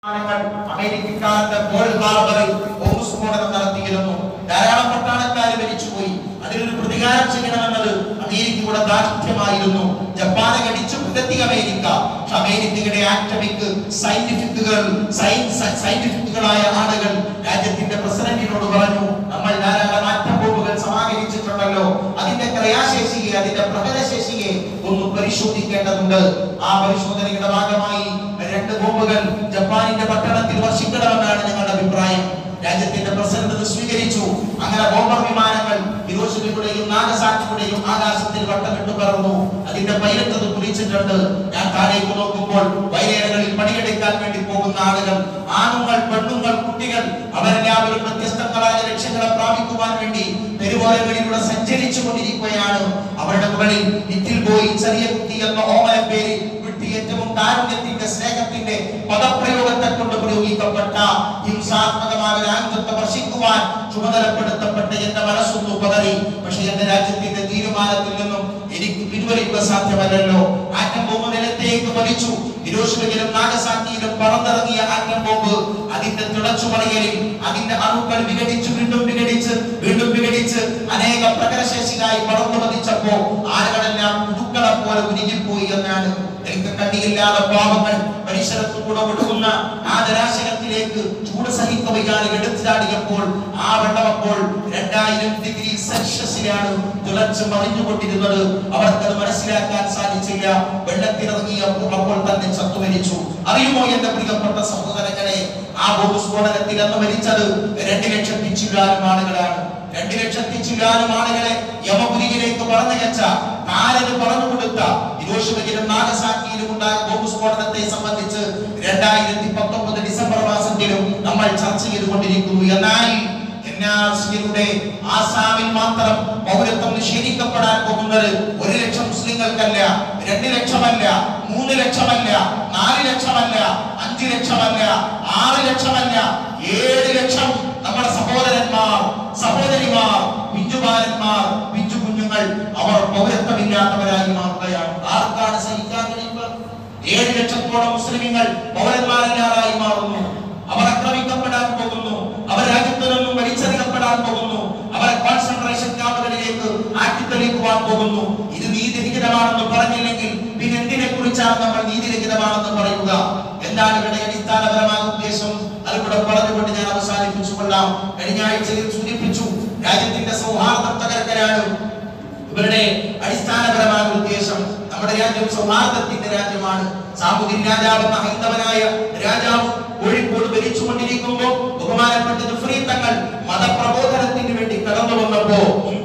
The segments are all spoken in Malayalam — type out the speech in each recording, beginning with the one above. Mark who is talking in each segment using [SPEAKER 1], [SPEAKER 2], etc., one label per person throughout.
[SPEAKER 1] അമേരിക്കക്കാരുടെ പേൾ ഹാർബറിൽ ബോംബ് സ്ഫോടനം നടത്തിയിരുന്നു ധാരാളം പട്ടാളക്കാർ മരിച്ചുപോയി അതിനൊരു പ്രതികാരം ചെയ്യണമെന്നത് അമേരിക്കയുടെ ദാർഢ്യമായിരുന്നു ജപ്പാനെ കടിച്ചു പുലർത്തി അമേരിക്ക പക്ഷെ അമേരിക്കയുടെ ആറ്റമിക് സയന്റിഫിക്കുകൾ സയന്റിഫിക്കുകളായ ആളുകൾ രാജ്യത്തിന്റെ പ്രസിഡന്റിനോട് പറഞ്ഞു നമ്മൾ ധാരാളം ആറ്റം ബോംബുകൾ സമാഹരിച്ചിട്ടുണ്ടല്ലോ അതിന്റെ ക്രയാശേഷിയെ അതിന്റെ പ്രഹരശേഷിയെ ഒന്ന് പരിശോധിക്കേണ്ടതുണ്ട് ആ പരിശോധനയുടെ ഭാഗമായി രണ്ട് ബോംബുകൾ ജപ്പാനിന്റെ പട്ടണത്തിൽ വർഷിക്കണമെന്നാണ് ഞങ്ങളുടെ അഭിപ്രായം രാജ്യത്തിന്റെ പ്രസിഡന്റ് ഇത് സ്വീകരിച്ചു അങ്ങനെ ബോംബർ വിമാനങ്ങൾ ഹിരോഷിമയുടെയും നാഗസാക്കിയുടെയും ആകാശത്തിൽ വട്ടമിട്ട് പറന്നു അതിന്റെ പൈലറ്റ് അത് കുറിച്ചിട്ടുണ്ട് ഞാൻ താഴേക്ക് നോക്കുമ്പോൾ വയലേലകളിൽ പണിയെടുക്കാൻ വേണ്ടി പോകുന്ന ആളുകൾ ആണുങ്ങൾ പെണ്ണുങ്ങൾ കുട്ടികൾ അവരെല്ലാവരും വ്യത്യസ്തങ്ങളായ ലക്ഷ്യങ്ങളെ പ്രാപിക്കുവാൻ വേണ്ടി തെരുവോരങ്ങളിലൂടെ സഞ്ചരിച്ചു കൊണ്ടിരിക്കുകയാണ് അവരുടെ മുകളിൽ നിറ്റിൽ പോയി ചെറിയ കുട്ടി എന്ന ഓമന പേര് വിട്ട് ഏറ്റവും കാരുണ്യത്തിന്റെ സ്നേഹത്തിന്റെ പദപ്രയോഗത്തെ കൊണ്ട് പ്രയോഗിക്കപ്പെട്ട ഹിംസാത്മകമായ ഒരു ആയുധത്തെ വർഷിക്കുവാൻ ചുമതലപ്പെടുത്തപ്പെട്ട എന്റെ മനസ്സൊന്നു പതറി പക്ഷെ എന്റെ രാജ്യത്തിന്റെ തീരുമാനത്തിൽ നിന്നും എനിക്ക് പിൻവലിക്കുക സാധ്യമല്ലല്ലോ ആറ്റം ബോംബ് നിലത്തേക്ക് വലിച്ചു ഹിരോഷിമയിലും നാഗസാക്കിയിലും പറന്നിറങ്ങിയ ആറ്റം ബോംബ് അതിന്റെ തിളച്ചുമറിയലിൽ അതിന്റെ അണുക്കൾ വിഘടിച്ച് വീണ്ടും വിഘടിച്ച് വീണ്ടും വിഘടിച്ച് അനേക പ്രകരശേഷിയായി പറന്നു പതിച്ചപ്പോ ആളുകളെല്ലാം പുതുക്കളെ പോലെ ഉരുകിപ്പോയി എന്നാണ് എനിക്ക് കണ്ണിയില്ലാതെ പാവങ്ങൾ പരിസരത്തു കൂടെ ഒഴുകുന്ന ആ ജലാശയത്തിലേക്ക് ചൂട് സഹിക്കവയ്യാതെ എടുത്തു ചാടിയപ്പോൾ ആ വെള്ളം അപ്പോൾ രണ്ടായിരം ഡിഗ്രി സെൽഷ്യസിലാണ് തിളച്ച് മറിഞ്ഞുകൊണ്ടിരുന്നത് അവർക്കത് മനസ്സിലാക്കാൻ സാധിച്ചില്ല വെള്ളത്തിലിറങ്ങിയപ്പോൾ അപ്പോൾ തന്നെ ചത്തുമരിച്ചു അറിയുമോ എന്റെ പ്രിയപ്പെട്ട സഹോദരങ്ങളെ ആ ബോംബ് സ്ഫോടനത്തിൽ അന്ന് മരിച്ചത് രണ്ട് ലക്ഷത്തി ചില്ലാനും ആളുകളാണ് രണ്ട് ലക്ഷത്തി ചില്ലാനും ആളുകളെ യമപുരിയിലേക്ക് പറഞ്ഞയച്ച കാലന് പറഞ്ഞു കൊടുത്ത ഹിരോഷിമയിലും നാഗസാക്കിയിലും ഉണ്ടായ ബോംബ് സ്ഫോടനത്തെ സംബന്ധിച്ച് രണ്ടായിരത്തി പത്തൊമ്പത് ഡിസംബർ മാസത്തിലും നമ്മൾ ചർച്ച ചെയ്തുകൊണ്ടിരിക്കുന്നു എന്നാൽ എൻആർസിയുടെ ആസാമിൽ മാത്രം പൗരത്വം നിഷേധിക്കപ്പെടാൻ പോകുന്നത് ഒരു ലക്ഷം മുസ്ലിങ്ങൾക്കല്ല രണ്ട് ലക്ഷമല്ല മൂന്ന് ലക്ഷമല്ല നാല് ലക്ഷമല്ല അഞ്ച് ലക്ഷമല്ല ആറ് ലക്ഷമല്ല ഏഴ് ലക്ഷം നമ്മുടെ സഹോദരന്മാർ സഹോദരിമാർ പിഞ്ചുബാലന്മാർ പിഞ്ചു കുഞ്ഞുങ്ങൾ അവർ പൗരത്വമില്ലാത്തവരായി മാറുകയാണ് ആർക്കാണ് സഹിക്കാൻ കഴിയുക ഏഴ് ലക്ഷത്തോളം മുസ്ലിങ്ങൾ പൗരന്മാരല്ലാതായി മാറുന്നു അവർ ആക്രമിക്കപ്പെടാൻ പോകുന്നു അവർ രാജ്യത്തു നിന്നും വലിച്ചെറിയപ്പെടാൻ പോകുന്നു അവരെ കോൺസെൻട്രേഷൻ ക്യാമ്പുകളിലേക്ക് ആട്ടിത്തെളിക്കുവാൻ പോകുന്നു ഇത് നീതിരഹിതമാണെന്ന് പറഞ്ഞില്ലെങ്കിൽ പിന്നെ എന്തിനെ കുറിച്ചാണ് നമ്മൾ നീതിരഹിതമാണെന്ന് പറയുക എന്താണ് ഇവിടെ അടിസ്ഥാനപരമായ ഉദ്ദേശം അത് കൂടെ പറഞ്ഞുകൊണ്ട് ഞാൻ അവസാനിപ്പിച്ചു കൊള്ളാം കഴിഞ്ഞ ആഴ്ചയിൽ സൂചിപ്പിച്ചു രാജ്യത്തിന്റെ സൗഹാർദ്ദം തകർക്കലാണ് ഇവരുടെ അടിസ്ഥാനപരമായ ഉദ്ദേശം നമ്മുടെ രാജ്യം സൗഹാർദ്ദത്തിന്റെ രാജ്യമാണ് സാമൂതിരി രാജാവ് എന്ന ഹൈന്ദവനായ രാജാവ് കോഴിക്കോട് ഭരിച്ചുകൊണ്ടിരിക്കുമ്പോൾ ബഹുമാനപ്പെട്ട ജുഫ്രി തങ്ങൾ മതപ്രബോധനത്തിന് വേണ്ടി കടന്നു വന്നപ്പോ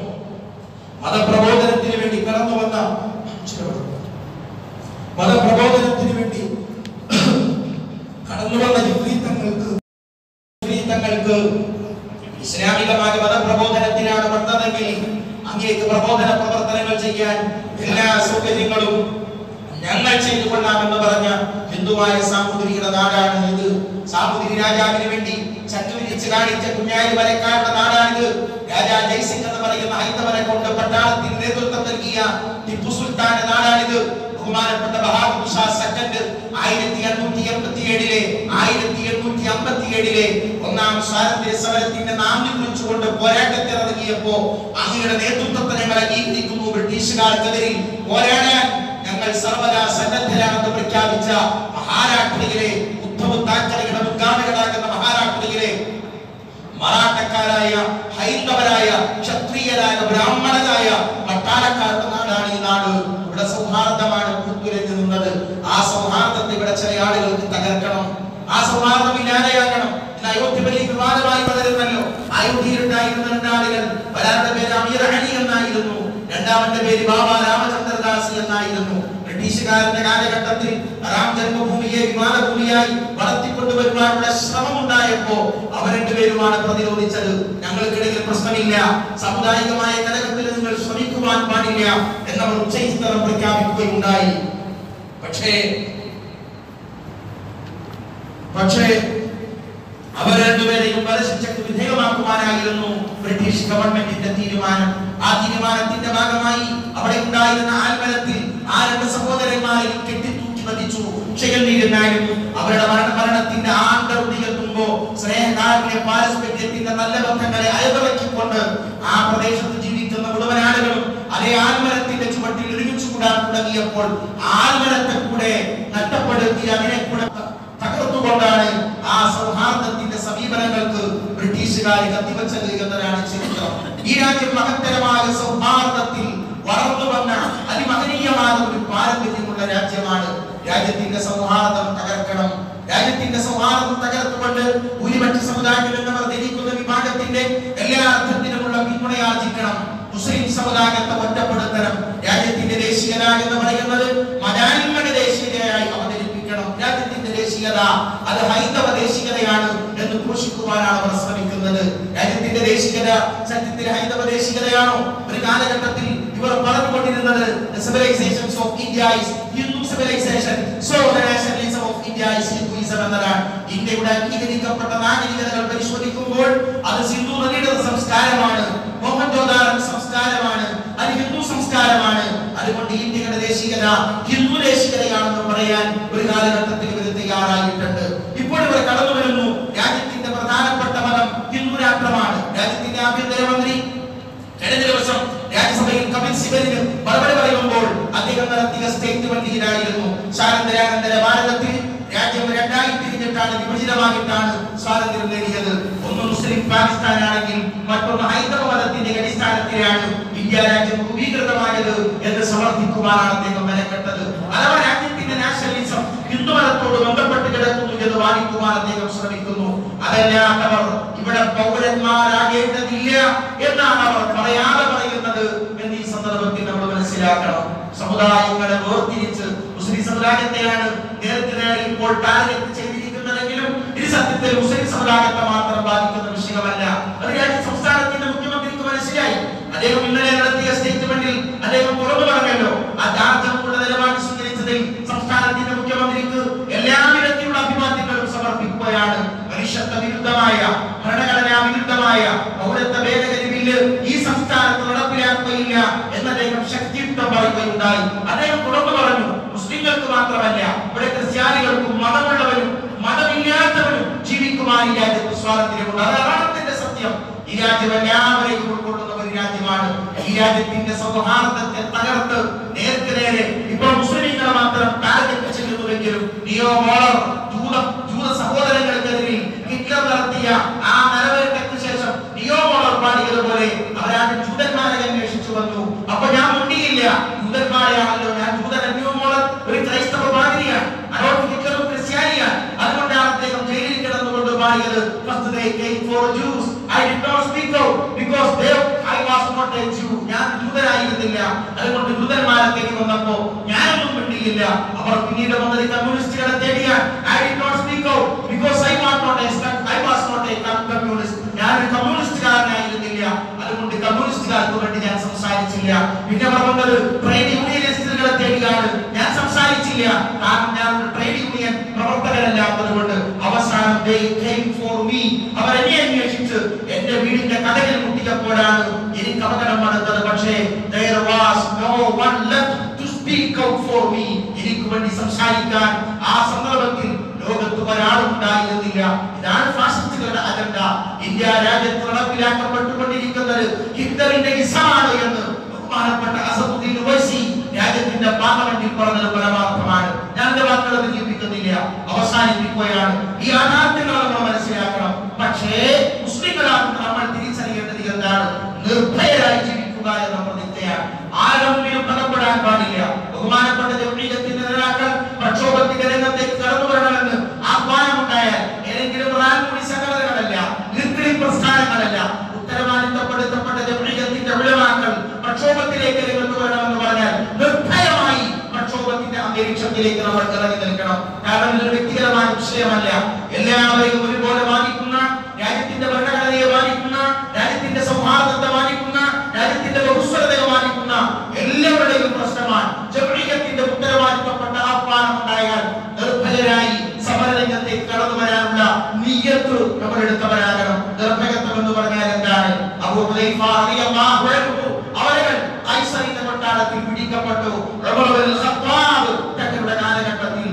[SPEAKER 1] മതപ്രബോധനത്തിന് വേണ്ടി കടന്നു വന്ന മതപ്രബോധനത്തിന് വേണ്ടി കടന്നു വന്ന ജുഫ്രി തങ്ങൾക്ക് ജുഫ്രി തങ്ങൾക്ക് ഇസ്ലാമികമായ മതപ്രബോധനത്തിനാണ് വന്നതെങ്കിൽ അങ്ങേക്ക് പ്രബോധന പ്രവർത്തനങ്ങൾ ചെയ്യാൻ എല്ലാ സൗകര്യങ്ങളും ഞങ്ങൾ ചെയ്തു കൊള്ളാമെന്ന് പറഞ്ഞ ഹിന്ദുവായ സാമൂതിരിയുടെ നാടാണ് ഇത് സാമൂതിരി രാജാവിന് വേണ്ടി ചട്ടുവിരിച്ച് കാണിച്ച കുഞ്ഞാലി വരക്കാരുടെ നാടാണിത് രാജാ ജയ്സിംഗ് എന്ന് പറയുന്ന ഹൈന്ദവനെ കൊണ്ട് പട്ടാളത്തിന് നേതൃത്വം നൽകിയ ടിപ്പു സുൽത്താന്റെ നാടാണിത് ബഹുമാനപ്പെട്ട ബഹാദുർ ഷാ സെക്കൻഡ് ആയിരത്തി എണ്ണൂറ്റി എൺപത്തി ഏഴിലെ ആയിരത്തി എണ്ണൂറ്റി അമ്പത്തി ഏഴിലെ ഒന്നാം സ്വാതന്ത്ര്യ സമരത്തിന്റെ നാന്ദി കുറിച്ചുകൊണ്ട് പോരാട്ടത്തിനിറങ്ങിയപ്പോ അങ്ങയുടെ നേതൃത്വത്തെ ഞങ്ങൾ അംഗീകരിക്കുന്നു ബ്രിട്ടീഷുകാർക്കെതിരെ പോരാടാൻ ഞങ്ങൾ സർവദാ സന്നദ്ധരാണെന്ന് പ്രഖ്യാപിച്ച മഹാരാഷ്ട്രയിലെ ഉദ്ധവ് താക്കറയുടെ മുൻഗാമികളാകുന്ന മഹാരാഷ്ട്രയിലെ മറാഠക്കാരായ ഹൈന്ദവരായ ക്ഷത്രിയരായ ബ്രാഹ്മണരായ പട്ടാളക്കാരുടെ നാടാണ് ഈ നാട് ഇവിടെ സൗഹാർദ്ദമാണ് പൂത്തുലഞ്ഞു നിന്നത് ആ സൗഹാർദ്ദത്തെ ഇവിടെ ചില ആളുകൾക്ക് തകർക്കണം ആ സൗഹാർദ്ദം ഇല്ലാതെയാകണം ഇന്ന് അയോധ്യ വലിയ വിവാദമായി വളരുന്നല്ലോ അയോധ്യയിലുണ്ടായിരുന്ന രണ്ടാളുകൾ ഒരാളുടെ പേര് അമീർ അലി എന്നായിരുന്നു രണ്ടാമന്റെ പേര് ബാബ രാമചന്ദ്രദാസ് എന്നായിരുന്നു ബ്രിട്ടീഷുകാരന്റെ കാലഘട്ടത്തിൽ റാം ജന്മഭൂമിയെ വിമാനഭൂമിയായി വളർത്തിക്കൊണ്ടുവരുവാനുള്ള ശ്രമം ഉണ്ടായപ്പോ അവർ രണ്ടുപേരുമാണ് പ്രതിരോധിച്ചത് ഞങ്ങൾക്കിടയിൽ പ്രശ്നമില്ല സാമുദായികമായ കലകത്തിൽ നിങ്ങൾ ശ്രമിക്കുവാൻ പാടില്ല എന്നവർ ഉച്ചസ്ഥലം പ്രഖ്യാപിക്കുകയുണ്ടായി പക്ഷേ പക്ഷേ അവർ രണ്ടുപേരെയും വധശിക്ഷയ്ക്ക് വിധേയമാക്കുവാനായിരുന്നു ബ്രിട്ടീഷ് ഗവൺമെന്റിന്റെ തീരുമാനം ആ തീരുമാനത്തിന്റെ ഭാഗമായി അവിടെ ഉണ്ടായിരുന്ന ആൽമരത്തിൽ ആ രണ്ട് സഹോദരന്മാരെയും കെട്ടിത്തൂക്കി വധിച്ചു പക്ഷേ എന്നിരുന്നാലും അവരുടെ മരണ മരണത്തിന്റെ ആണ്ടറുതിയെത്തുമ്പോ സ്നേഹകാരന്റെ പാരസ്പര്യത്തിന്റെ നല്ല ബന്ധങ്ങളെ അയവിറക്കിക്കൊണ്ട് ആ പ്രദേശത്ത് ജീവിക്കുന്ന മുഴുവൻ ആളുകളും അതേ ആൽമരത്തിന്റെ ചുവട്ടിൽ ഒരുമിച്ച് കൂടാൻ തുടങ്ങിയപ്പോൾ ആൽമരത്തെ കൂടെ നഷ്ടപ്പെടുത്തി അതിനെ കൂടെ ത- തകർത്തുകൊണ്ടാണ് ആ സൗഹാർദ്ദത്തിന്റെ സമീപനങ്ങൾക്ക് ബ്രിട്ടീഷുകാർ കത്തിവച്ചത് എന്നതാണ് ചരിത്രം ഈ രാജ്യം മഹത്തരമായ സൗഹാർദ്ദത്തിൽ വളർന്നു വന്ന അതിമഹനീയമായ ഒരു പാരമ്പര്യമുള്ള രാജ്യമാണ് രാജ്യത്തിന്റെ സൗഹാർദ്ദം തകർക്കണം രാജ്യത്തിന്റെ സൗഹാർദ്ദം തകർത്തുകൊണ്ട് ഭൂരിപക്ഷ സമുദായത്തിൽ എന്നവർ ധരിക്കുന്ന വിഭാഗത്തിന്റെ എല്ലാ അർത്ഥത്തിലുമുള്ള പിന്തുണയാർജിക്കണം മുസ്ലിം സമുദായത്തെ ഒറ്റപ്പെടുത്തണം രാജ്യത്തിന്റെ ദേശീയത എന്ന് പറയുന്നത് മലയാളികളുടെ ദേശീയതയായി അവതരിപ്പിക്കണം രാജ്യത്തിന്റെ ദേശീയത അത് ഹൈന്ദവ ദേശീയതയാണ് എന്ന് ഘോഷിക്കുവാനാണ് അവർ ശ്രമിക്കുന്നത് രാജ്യത്തിന്റെ ദേശീയത സത്യത്തിൽ ഹൈന്ദവ ദേശീയതയാണോ ഒരു കാലഘട്ടത്തിൽ ഇവർ പറഞ്ഞുകൊണ്ടിരുന്നത് civilizations of India is Hindu civilization so the nationalism of India is Hinduism എന്നതാണ് ഇന്ത്യയുടെ അംഗീകരിക്കപ്പെട്ട നാഗരികതകൾ പരിശോധിക്കുമ്പോൾ അത് സിന്ധു നദിയുടെ സംസ്കാരമാണ് മോഹൻജോദാരൻ സംസ്കാരമാണ് അത് ഹിന്ദു സംസ്കാരമാണ് അതുകൊണ്ട് ഇന്ത്യയുടെ ദേശീയത ഹിന്ദു ദേശീയതയാണെന്ന് പറയാൻ ഒരു കാലഘട്ടത്തിൽ ഇവർ തയ്യാറായിട്ടുണ്ട് ഇപ്പോൾ ഇവർ കടന്നു വരുന്നു രാജ്യത്തിന്റെ പ്രധാനപ്പെട്ട മതം ഹിന്ദു രാഷ്ട്രമാണ് രാജ്യത്തിന്റെ ആഭ്യന്തരമന്ത്രി കഴിഞ്ഞ ദിവസം രാജ്യസഭയിൽ കപിൽ സിബലിന് മറുപടി പറയുമ്പോൾ അദ്ദേഹം നടത്തിയ സ്റ്റേറ്റ്മെന്റിലായിരുന്നു സ്വാതന്ത്ര്യാനന്തര ഭാരതത്തിൽ രാജ്യം രണ്ടായി തിരിഞ്ഞിട്ടാണ് വിഭജിതമായിട്ടാണ് സ്വാതന്ത്ര്യം നേടിയത് ഒന്ന് മുസ്ലിം പാകിസ്ഥാനാണെങ്കിൽ മറ്റൊന്ന് ഹൈന്ദവ മതത്തിന്റെ അടിസ്ഥാനത്തിലാണ് ഇന്ത്യ രാജ്യം രൂപീകൃതമായത് എന്ന് സമർത്ഥിക്കുവാനാണ് അദ്ദേഹം മെനക്കെട്ടത് അഥവാ രാജ്യത്തിന്റെ നാഷണലിസം ഹിന്ദു മതത്തോട് ബന്ധപ്പെട്ട് കിടക്കുന്നു എന്ന് വാദിക്കുവാൻ അദ്ദേഹം ശ്രമിക്കുന്നു അതല്ലാത്തവർ ഇവിടെ പൗരന്മാരാകേണ്ടതില്ല എന്നാണ് അവർ പറയാതെ പറയുന്നത് എന്ന് ഈ സന്ദർഭത്തിൽ നമ്മൾ മനസ്സിലാക്കണം സമുദായങ്ങളെ വേർതിരിച്ച് മുസ്ലിം സമുദായത്തെയാണ് നേരത്തെ നേരെ ഇപ്പോൾ ടാർഗറ്റ് ചെയ്തിരിക്കുന്നതെങ്കിലും ഇത് സത്യത്തിൽ മുസ്ലിം സമുദായത്തെ മാത്രം ബാധിക്കുന്ന വിഷയമല്ല അത് രാജ്യ സംസ്ഥാനത്തിന്റെ മുഖ്യമന്ത്രിക്ക് മനസ്സിലായി അദ്ദേഹം ഇന്നലെ നടത്തിയ സ്റ്റേറ്റ്മെന്റിൽ അദ്ദേഹം തുറന്നു പറഞ്ഞല്ലോ ആ ജാർജമുള്ള നിലപാട് സ്വീകരിച്ചതിൽ സംസ്ഥാനത്തിന്റെ മുഖ്യമന്ത്രിക്ക് എല്ലാവിധത്തിലുള്ള അഭിവാദ്യങ്ങളും സമർപ്പിക്കുകയാണ് മനുഷ്യത്വ വിരുദ്ധമായ ഭരണഘടനാ വിരുദ്ധമായ പൗരത്വ ഭേദഗതി ബില്ല് ഈ സംസ്ഥാനത്ത് നടപ്പിലാക്കുകയില്ല എന്ന് അദ്ദേഹം ശക്തിയുക്തം പറയുകയുണ്ടായി അദ്ദേഹം തുറന്നു പറഞ്ഞു മുസ്ലിങ്ങൾക്ക് മാത്രമല്ല ഇവിടെ ക്രിസ്ത്യാനികൾക്കും മതമുള്ളവരും മതമില്ലാത്തവരും ജീവിക്കുവാൻ ഈ രാജ്യത്ത് സ്വാതന്ത്ര്യമുണ്ട് അതാണ് അതിന്റെ സത്യം ഈ രാജ്യം എല്ലാവരെയും ഉൾക്കൊള്ളുന്ന ഒരു രാജ്യമാണ് ഈ രാജ്യത്തിന്റെ സൗഹാർദ്ദത്തെ തകർത്ത് നേർക്ക് നേരെ ഇപ്പോൾ മുസ്ലിങ്ങളെ മാത്രം ടാർഗറ്റ് ചെയ്യുന്നുവെങ്കിലും നിയോ മോളർ ജൂത ജൂത സഹോദരങ്ങൾക്കെതിരിൽ ഹിറ്റ്ലർ നടത്തിയ ആ നിലവേറ്റയ്ക്ക് ശേഷം നിയോ മോളർ പാടിയതുപോലെ അവരാണ് ജൂതന്മാരെ അന്വേഷിച്ചു വന്നു അപ്പൊ ഞാൻ മുണ്ടിയില്ല ജൂതന്മാരെയാണല്ലോ ഞാൻ ജൂതൻ നിയോ മോളർ ഒരു ക്രൈസ്തവ പാതിരിയാണ് അഡോൾഫ് ഹിറ്റ്ലറും ക്രിസ്ത്യാനിയാണ് അതുകൊണ്ടാണ് അദ്ദേഹം ജയിലിൽ കിടന്നുകൊണ്ട് പാടിയത് first they came for Jews I did not speak out because they I was not a Jew ഞാൻ ജൂതനായിരുന്നില്ല അതുകൊണ്ട് ജൂതന്മാരെ തേടി വന്നപ്പോ ഞാനൊന്നും മിണ്ടിയില്ല അവർ പിന്നീട് വന്നത് കമ്മ്യൂണിസ്റ്റുകളെ തേടിയാൽ I did not speak out because I was not a I was not a communist ഞാൻ ഒരു കമ്മ്യൂണിസ്റ്റുകാരനായിരുന്നില്ല അതുകൊണ്ട് കമ്മ്യൂണിസ്റ്റുകാർക്ക് വേണ്ടി ഞാൻ സംസാരിച്ചില്ല പിന്നെ അവർ വന്നത് ട്രേഡ് യൂണിയനിസ്റ്റുകളെ തേടിയാണ് ഞാൻ സംസാരിച്ചില്ല കാരണം ഞാൻ ഒരു ട്രേഡ് യൂണിയൻ പ്രവർത്തകനല്ലാത്തത് കൊണ്ട് അവസാനം they came for me അവർ എന്നെ അന്വേഷിച്ച് എന്റെ വീടിന്റെ കടകിൽ മുട്ടിയപ്പോഴാണ് എനിക്ക് അപകടം നടന്നത് പക്ഷേ there was no one left to speak out for me എനിക്ക് വേണ്ടി സംസാരിക്കാൻ ആ സന്ദർഭത്തിൽ ലോകത്ത് ഒരാളുണ്ടായിരുന്നില്ല ഇതാണ് ഫാസിസ്റ്റുകളുടെ അജണ്ട ഇന്ത്യ രാജ്യത്ത് നടപ്പിലാക്കപ്പെട്ടുകൊണ്ടിരിക്കുന്നത് ഹിറ്റ്ലറിന്റെ ഇസമാണ് എന്ന് ബഹുമാനപ്പെട്ട അസദുദ്ദീൻ ഉവൈസി രാജ്യത്തിന്റെ പാർലമെന്റിൽ പറഞ്ഞത് പരമാർത്ഥമാണ് ഞാൻ എന്റെ വാക്കുകൾ ദീപിക്കുന്നില്ല അവസാനിപ്പിക്കുകയാണ് ഈ യാഥാർത്ഥ്യങ്ങൾ നമ്മൾ മനസ്സിലാക്കണം പക്ഷേ മുസ്ലിങ്ങളാണ് നമ്മൾ തിരിച്ചറിയേണ്ടത് എന്താണ് നിർഭയരായി ജീവിക്കുക എന്ന പ്രതിജ്ഞയാണ് ആരെങ്കിലും ബന്ധപ്പെടാൻ പാടില്ല ബഹുമാനപ്പെട്ട ജമീയത്തിന്റെ നേതാക്കൾ പ്രക്ഷോഭത്തിന്റെ രംഗത്തേക്ക് കടന്നു വരണമെന്ന് ആഹ്വാനമുണ്ടായാൽ ഏതെങ്കിലും റാൻകുടി സംഘടനകളല്ല നിർക്കിളി പ്രസ്ഥാനങ്ങളല്ല ഉത്തരവാദിത്തപ്പെടുത്തപ്പെട്ട ജമീയത്തിന്റെ ഉലമാക്കൾ പ്രക്ഷോഭത്തിലേക്ക് രംഗത്ത് വരണമെന്ന് പറഞ്ഞാൽ നിർഭയമായി പ്രക്ഷോഭത്തിന്റെ അന്തരീക്ഷത്തിലേക്ക് നമ്മൾ ഇറങ്ങി നിൽക്കണം കാരണം ഇതൊരു വ്യക്തിപരമായ വിഷയമല്ല എല്ലാവരെയും ഒരുപോലെ ബാധിക്കുന്ന രാജ്യത്തിന്റെ ഭരണഘടനയെ ബാധിക്കുന്ന രാജ്യത്തിന്റെ സൗഹാർദ്ദത്തെ ബാധിക്കുന്ന രാജ്യത്തിന്റെ ബഹുസ്വരതയെ ബാധിക്കുന്ന എല്ലാവരുടെയും പ്രശ്നമാണ് ജമീയത്തിന്റെ ഉത്തരവാദിത്തപ്പെട്ട ആഹ്വാനം ഉണ്ടായാൽ നിർഭയരായി സമരരംഗത്തേക്ക് കടന്നു വരാനുള്ള നീയത്ത് നമ്മൾ എടുത്തവരാകണം നിർഭയത്വം എന്ന് പറഞ്ഞാൽ എന്താണ് അബൂ ഹുദൈഫ റളിയല്ലാഹു അൻഹു അവர்கள் ഐസറിന്റെ കൊട്ടാരത്തിൽ പിടിക്കപ്പെട്ടു ഉമർ ഇബ്നുൽ ഖത്താബ് തങ്ങളുടെ കാലഘട്ടത്തിൽ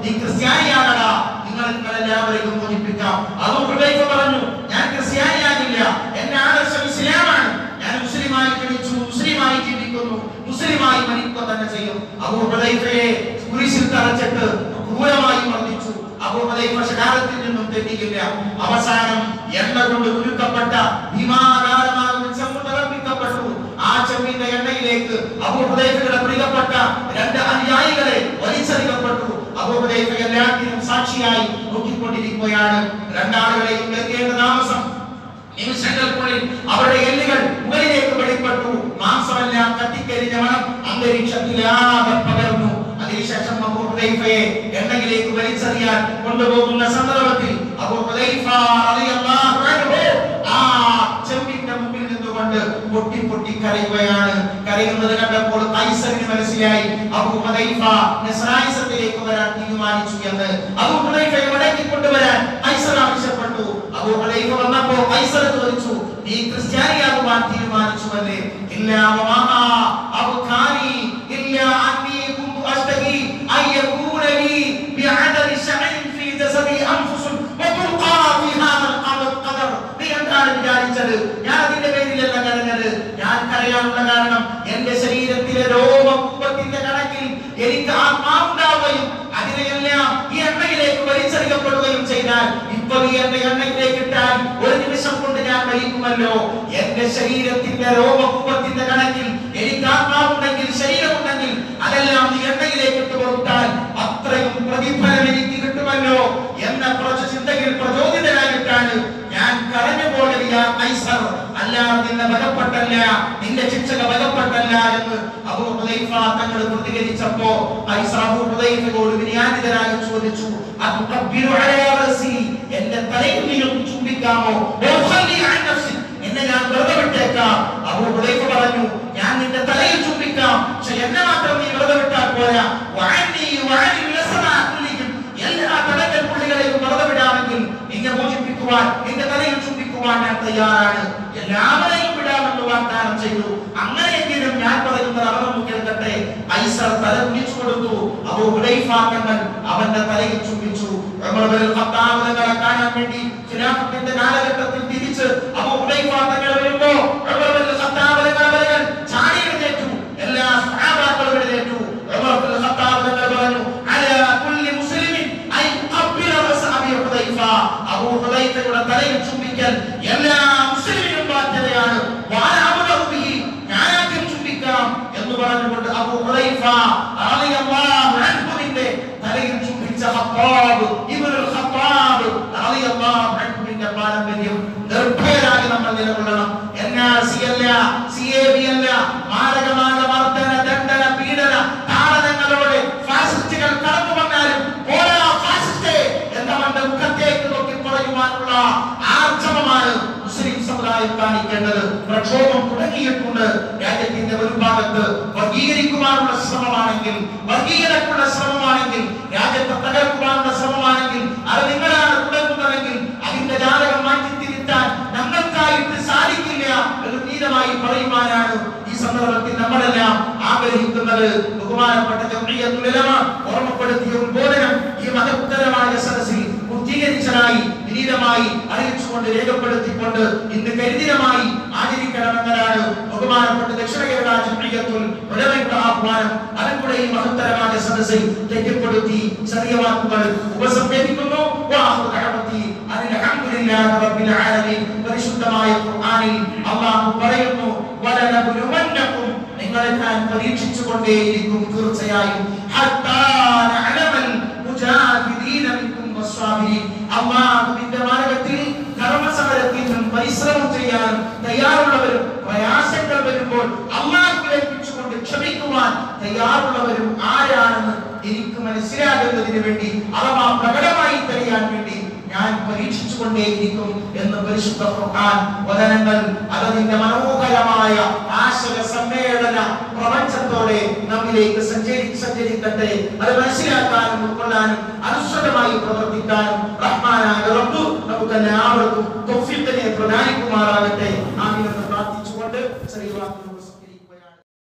[SPEAKER 1] നീ ക്രിസ്ത്യാനിയാണടാ നിങ്ങൾ നിങ്ങളെല്ലാവരെയും മോചിപ്പിക്കാം അതും ഹുദൈഫ പറഞ്ഞു ഞാൻ ക്രിസ്ത്യാനിയാകില്ല എന്റെ ആദർശം ഇസ്ലാമാണ് ഞാൻ മുസ്ലിമായി ജനിച്ചു മുസ്ലിമായി ജീവിക്കുന്നു മുസ്ലിമായി മരിക്കുക തന്നെ ചെയ്യും അബൂ ഹുദൈഫയെ കുരിശിൽ തറച്ചിട്ട് ക്രൂരമായി മർദ്ദിച്ചു അബൂ ഹുദൈഫ ശകാരത്തിൽ നിന്നും തെറ്റിയില്ല അവസാനം എണ്ണ കൊണ്ട് കുരുക്കപ്പെട്ട ഭീമാകാരമാകുന്ന ചെമ്പ് തിളപ്പിക്കപ്പെട്ടു ആ ചെമ്പിന്റെ എണ്ണയിലേക്ക് അബൂ ഹുദൈഫയുടെ പ്രിയപ്പെട്ട രണ്ട് അനുയായികളെ വലിച്ചെറിയപ്പെട്ടു അബൂ ഹുദൈഫ എല്ലാത്തിനും സാക്ഷിയായി നോക്കിക്കൊണ്ടിരിക്കുകയാണ് രണ്ടാളുകളെയും വെക്കേണ്ട താമസം നിമിഷങ്ങൾക്കുള്ളിൽ അവരുടെ എല്ലുകൾ മുകളിലേക്ക് വെളിപ്പെട്ടു മാംസമെല്ലാം കത്തിക്കരിഞ്ഞ മണം അന്തരീക്ഷത്തിലാകെ പകർന്നു അതിനുശേഷം അബൂ ഹുദൈഫയെ എണ്ണയിലേക്ക് വലിച്ചെറിയാൻ കൊണ്ടുപോകുന്ന സന്ദർഭത്തിൽ അബൂ ഹുദൈഫ റളിയല്ലാഹു അൻഹു ആ ചെമ്പിന്റെ മുമ്പിൽ നിന്നുകൊണ്ട് പൊട്ടി പൊട്ടി കരയുകയാണ് കരയുന്നത് കണ്ടപ്പോൾ കൈസറിന് മനസ്സിലായി അബൂ ഹുദൈഫ നസ്രായിസത്തിലേക്ക് വരാൻ തീരുമാനിച്ചു എന്ന് അബൂ ഹുദൈഫയെ മടക്കി കൊണ്ടുവരാൻ കൈസർ ആവശ്യപ്പെട്ടു അബൂ ഹുദൈഫ വന്നപ്പോ കൈസർ ചോദിച്ചു നീ ക്രിസ്ത്യാനിയാകുവാൻ തീരുമാനിച്ചുവല്ലേ ഇല്ല വമാ അബ്ഖാനി ഇല്ല അന്നി കുന്തു അസ്തഗി അൻ യകൂന ലി ബിഅദരി ശഅൻ ഫീ ജസദി അൻഫുസുൻ വതുൽഖാ ഫീ ഹാദൽ ഖദർ ഖദർ നീ എന്താണ് വിചാരിച്ചത് ഞാൻ അതിന്റെ പേരിലല്ല കരഞ്ഞത് ഞാൻ കരയാനുള്ള കാരണം എന്റെ ശരീരത്തിലെ രോമകുംഭത്തിന്റെ കണക്കിൽ എനിക്ക് ആത്മാവുണ്ടാവുകയും അതിനെയെല്ലാം ഈ എണ്ണയിലേക്ക് വലിച്ചെറിയപ്പെടുകയും ചെയ്താൽ ഇപ്പൊ ഈ എണ്ണ എണ്ണയിലേക്ക് ഇട്ടാൽ ഒരു നിമിഷം കൊണ്ട് ഞാൻ മരിക്കുമല്ലോ എന്റെ ശരീരത്തിന്റെ രോമകുംഭത്തിന്റെ കണക്കിൽ എനിക്ക് ആത്മാവുണ്ടെങ്കിൽ ശരീരമുണ്ടെങ്കിൽ അതെല്ലാം നീ എണ്ണയിലേക്ക് ഇട്ട് കൊടുത്താൽ അത്രയും പ്രതിഫലം എനിക്ക് കിട്ടുമല്ലോ എന്ന കുറച്ച് ചിന്തയിൽ പ്രചോദിതനായിട്ടാണ് ഞാൻ കരഞ്ഞു പോകലിയ ഐസർ അല്ലാതെ നിന്നെ ബലപ്പെട്ടല്ല നിന്റെ ശിക്ഷക ബലപ്പെട്ടല്ല എന്ന് അബൂ ഹുദൈഫ തങ്ങൾ പ്രതികരിച്ചപ്പോ ഐസർ അബൂ ഹുദൈഫയോട് വിനയാനിതനായി ചോദിച്ചു അതുകബ്ബിറു അലാ റസി എന്റെ തലയിൽ നീ ഒന്ന് ചുംബിക്കാമോ വഖല്ലി അൻ നഫ്സി എന്നെ ഞാൻ വെറുതെ വിട്ടേക്കാം അബൂ ഹുദൈഫ പറഞ്ഞു ഞാൻ നിന്റെ തലയിൽ ചുംബിക്കാം പക്ഷെ എന്നെ മാത്രം നീ വെറുതെ വിട്ടാൽ പോരാ വഅന്നി വഅനി ലസനാ കുല്ലിഹിം എല്ലാ തലകൾ പുള്ളികളെയും വെറുതെ വിടാമെങ്കിൽ നിന്നെ മോചിപ്പിക്കുവാൻ നിന്റെ തലയിൽ ചുംബിക്കുവാൻ ഞാൻ തയ്യാറാണ് എല്ലാവരെയും വിടാമെന്ന് വാഗ്ദാനം ചെയ്തു അങ്ങനെയെങ്കിലും ഞാൻ പറയുന്നത് അവരൊന്ന് കേൾക്കട്ടെ ഐസർ തല കുനിച്ചു കൊടുത്തു അബൂ ഹുദൈഫ തങ്ങൾ അവന്റെ തലയിൽ ചുംബിച്ചു ഉമർ ബിൻ ഖത്താബ് തങ്ങളെ കാണാൻ വേണ്ടി ഖിലാഫത്തിന്റെ കാലഘട്ടത്തിൽ തിരിച്ച് അബൂ ഹുദൈഫ തങ്ങൾ വരുമ്പോ ഉമർ ബിൻ ഖത്താബ് തങ്ങൾ അവരുകൾ ചാടി എഴുന്നേറ്റു എല്ലാ സഹാബാക്കളും എഴുന്നേറ്റു ഉമർ ബിൻ ഖത്താബ് തങ്ങൾ പറഞ്ഞു അലാ കുല്ലി മുസ്ലിമിൻ ഐ യുഖബ്ബില റഅസ അബീ ഹുദൈഫ അബൂ ഹുദൈഫയുടെ തലയിൽ ചുംബിക്കൽ എല്ലാ മുസ്ലിമിനും ബാധ്യതയാണ് വാന അബ്ദഹു ബിഹി ഞാനാദ്യം ചുംബിക്കാം എന്ന് പറഞ്ഞുകൊണ്ട് അബൂ ഹുദൈഫ റളിയല്ലാഹു അൻഹുവിന്റെ തലയിൽ ചുംബിച്ച ഖത്താബ് ഇബ്നുൽ ഖത്താബ് റളിയല്ലാഹു അൻഹുവിന്റെ പാരമ്പര്യം നിർഭയരായി നമ്മൾ നിലകൊള്ളണം എൻആർസി അല്ല സിഎബി അല്ല മാരകമായ മർദ്ദന ദണ്ഡന പീഡന താളനങ്ങളോട് ഫാസിസ്റ്റുകൾ കടന്നു വന്നാലും പോരാ ഫാസിസ്റ്റേ എന്നവന്റെ മുഖത്തേക്ക് നോക്കി പറയുവാനുള്ള ആർജവമാണ് മുസ്ലിം സമുദായം കാണിക്കേണ്ടത് പ്രക്ഷോഭം തുടങ്ങിയിട്ടുണ്ട് രാജ്യത്തിന്റെ ഒരു ഭാഗത്ത് വർഗീകരിക്കുവാനുള്ള ശ്രമമാണെങ്കിൽ വർഗീയതക്കുള്ള ശ്രമമാണെങ്കിൽ രാജ്യത്തെ തകർക്കുവാനുള്ള ശ്രമമാണെങ്കിൽ അത് നിങ്ങളാണ് തുടങ്ങുന്നതെങ്കിൽ അതിന്റെ ജാതകം മാറ്റി തിരുത്താൻ ഞങ്ങൾക്കായിട്ട് സാധിക്കില്ല എന്ന് ധീരമായി പറയുവാനാണ് ഈ സന്ദർഭത്തിൽ നമ്മളെല്ലാം ആഗ്രഹിക്കുന്നത് ബഹുമാനപ്പെട്ട ജംഇയ്യത്തുൽ ഉലമ ഓർമ്മപ്പെടുത്തിയ ഉത്ബോധനം ഈ മഹത്തരമായ സദസ്സിൽ പൂർത്തീകരിച്ചതായി വിനീതമായി അറിയിച്ചുകൊണ്ട് രേഖപ്പെടുത്തിക്കൊണ്ട് ഇന്ന് കരിദിനമായി ആചരിക്കണമെന്നതാണ് ബഹുമാനപ്പെട്ട ദക്ഷിണ കേരള ജംഇയ്യത്തുൽ ഉലമയുടെ ആഹ്വാനം അതിലൂടെ ഈ മഹത്തരമായ സദസ്സിൽ തെറ്റപ്പെടുത്തി ചെറിയ വാക്കുകൾ ഉപസംഹരിക്കുന്നു വാഹു ദഅവതി അനിൽ ഹംദുലില്ലാഹി റബ്ബിൽ ആലമീൻ പരിശുദ്ധമായ ഖുർആനിൽ അല്ലാഹു പറയുന്നു വലനബുലുവന്നകും നിങ്ങളെ ഞാൻ പരീക്ഷിച്ചു കൊണ്ടേയിരിക്കും തീർച്ചയായും ഹത്താ നഅലമൽ മുജാഹിദീന മിൻകും വസ്സാബിരീൻ അല്ലാഹുവിന്റെ മാർഗ്ഗത്തിൽ കർമ്മസമരത്തിനും പരിശ്രമം ചെയ്യാനും തയ്യാറുള്ളവരും പ്രയാസങ്ങൾ വരുമ്പോൾ അള്ളാഹു ഏൽപ്പിച്ചുകൊണ്ട് ക്ഷമിക്കുവാൻ തയ്യാറുള്ളവരും ആരാണെന്ന് എനിക്ക് മനസ്സിലാകുന്നതിന് വേണ്ടി അഥവാ പ്രകടമായി തെളിയാൻ വേണ്ടി ഞാൻ പരീക്ഷിച്ചു കൊണ്ടേയിരിക്കും എന്ന് പരിശുദ്ധ ഖുർആൻ വചനങ്ങൾ അതതിന്റെ മനോഹരമായ ആശയ സമ്മേളന പ്രപഞ്ചത്തോടെ നമ്മിലേക്ക് സഞ്ചരി സഞ്ചരിക്കട്ടെ അത് മനസ്സിലാക്കാനും ഉൾക്കൊള്ളാനും അനുസൃതമായി പ്രവർത്തിക്കാനും റഹ്മാനായ റബ്ബ് നമുക്ക് എല്ലാവർക്കും തൗഫീഖിനെ പ്രദാനിക്കുമാറാകട്ടെ ആമീൻ എന്ന് പ്രാർത്ഥിച്ചുകൊണ്ട് ചെറിയ വാക്കുകൾ